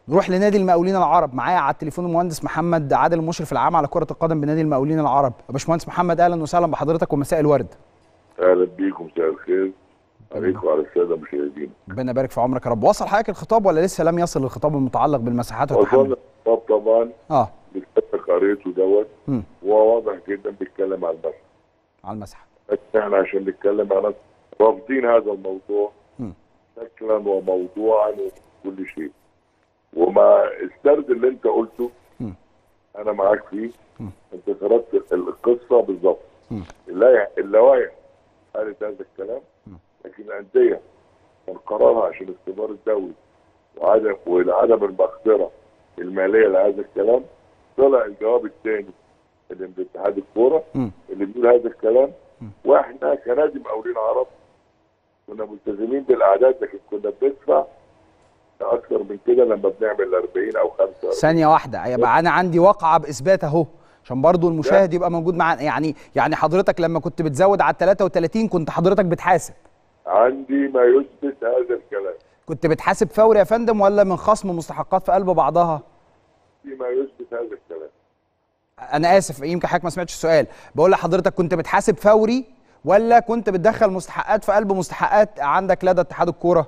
نروح لنادي المقاولين العرب معايا على التليفون المهندس محمد عادل المشرف العام على كره القدم بنادي المقاولين العرب يا باشمهندس محمد اهلا وسهلا بحضرتك ومساء الورد اهلا بيكم مساء الخير عليكم وعلى الساده المشاهدين ربنا يبارك في عمرك يا رب وصل حضرتك الخطاب ولا لسه لم يصل الخطاب المتعلق بالمساحات والتحمل وصلنا الخطاب طبعا اه اللي قريته دوت مم. وهو واضح جدا بيتكلم عن المسح على المساحه بس احنا عشان نتكلم عن رافضين هذا الموضوع مم. شكلا وموضوعا وكل شيء وما السرد اللي انت قلته مم. انا معاك فيه مم. انت سردت القصه بالظبط مم. اللوائح اللوائح قالت هذا الكلام مم. لكن الانديه كان قرارها عشان اختبار الدوري وعدم وعدم المقدره الماليه لهذا الكلام طلع الجواب الثاني اللي من اتحاد الكوره مم. اللي بيقول هذا الكلام مم. واحنا كنادي مقاولين عرب كنا ملتزمين بالاعداد لكن كنا بندفع اكثر من كده لما بنعمل 40 او 45 ثانيه واحده يبقى انا عندي واقعه باثبات اهو عشان برضو المشاهد يبقى موجود معانا يعني يعني حضرتك لما كنت بتزود على 33 كنت حضرتك بتحاسب عندي ما يثبت هذا الكلام كنت بتحاسب فوري يا فندم ولا من خصم مستحقات في قلب بعضها عندي ما يثبت هذا الكلام انا اسف يمكن حضرتك ما سمعتش السؤال بقول لحضرتك كنت بتحاسب فوري ولا كنت بتدخل مستحقات في قلب مستحقات عندك لدى اتحاد الكوره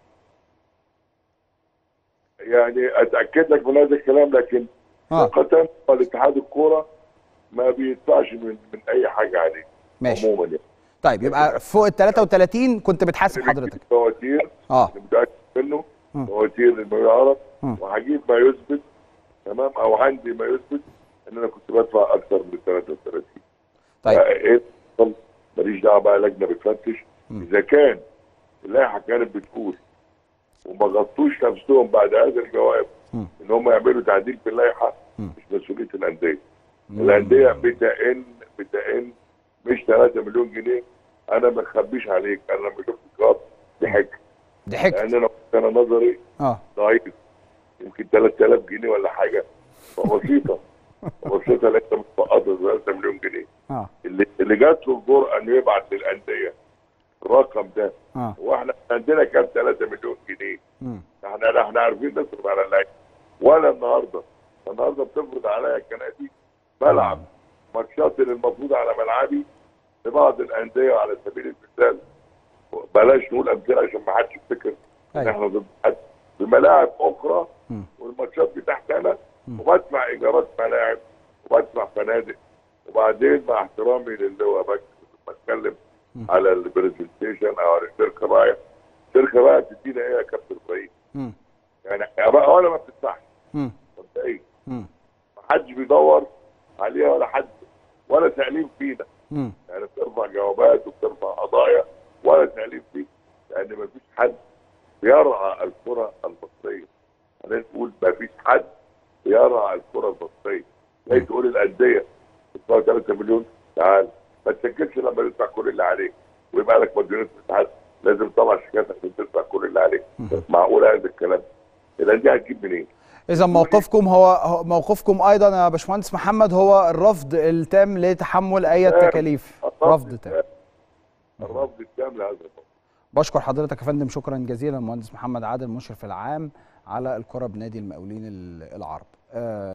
يعني اتاكد لك من هذا الكلام لكن اه ثقة الاتحاد الكوره ما بيدفعش من من اي حاجه عليه ماشي عموما يعني طيب يبقى فوق ال 33 كنت بتحاسب حضرتك فواتير اه اللي متاكد منه مم. فواتير للمقاولين العرب مم. وهجيب ما يثبت تمام او عندي ما يثبت ان انا كنت بدفع اكثر من 33 طيب ايه طب ماليش دعوه بقى لجنه بتفتش مم. اذا كان اللائحه كانت بتقول وما غطوش نفسهم بعد هذا الجواب مم. ان هم يعملوا تعديل في اللائحه مم. مش مسؤوليه الانديه مم. الانديه بتئن بتئن مش 3 مليون جنيه انا ما اخبيش عليك انا لما شفت القرار ضحكت ضحكت لان انا كان نظري اه ضعيف يمكن 3000 جنيه ولا حاجه فبسيطه بسيطه لان انت متفقد 3 مليون جنيه اه اللي اللي جات له الجرأه انه يبعت للانديه الرقم ده اه هو احنا عندنا كام 3 مليون جنيه مم. احنا احنا عارفين نصرف على اللعيبه ولا النهارده النهارده بتفرض عليا كنادي ملعب ماتشات اللي المفروض على ملعبي لبعض الانديه على سبيل المثال بلاش نقول امثله عشان ما حدش يفتكر ان أيوة. احنا ضد حد بملاعب اخرى مم. والماتشات بتاعتي انا مم. وبدفع ايجارات ملاعب وبدفع فنادق وبعدين مع احترامي للي هو بك- بتكلم مم. على البرزنتيشن او على الشركه رايح الشركه رايح تدينا ايه يا كابتن ابراهيم؟ مم. يعني يا بقى ولا ما بتدفعش مم. مبدئيا مم. ما حدش بيدور عليها ولا حد ولا تأليف فينا مم. يعني بترفع جوابات وبترفع قضايا ولا تأليف فينا لأن ما فيش حد بيرعى الكرة المصرية خلينا نقول ما فيش حد بيرعى الكرة المصرية زي تقول الأندية تدفع 3 مليون تعال ما تسجلش لما تدفع كل اللي عليك ويبقى لك مديونية الاتحاد لازم تطلع شيكات عشان تدفع كل اللي عليك معقول هذا الكلام الأندية هتجيب منين؟ اذا موقفكم هو هو- موقفكم ايضا يا باشمهندس محمد هو الرفض التام لتحمل اي تام. تكاليف رفض تام الرفض التام لهذا الموضوع بشكر حضرتك يا فندم شكرا جزيلا المهندس محمد عادل المشرف العام على الكره بنادي المقاولين العرب آه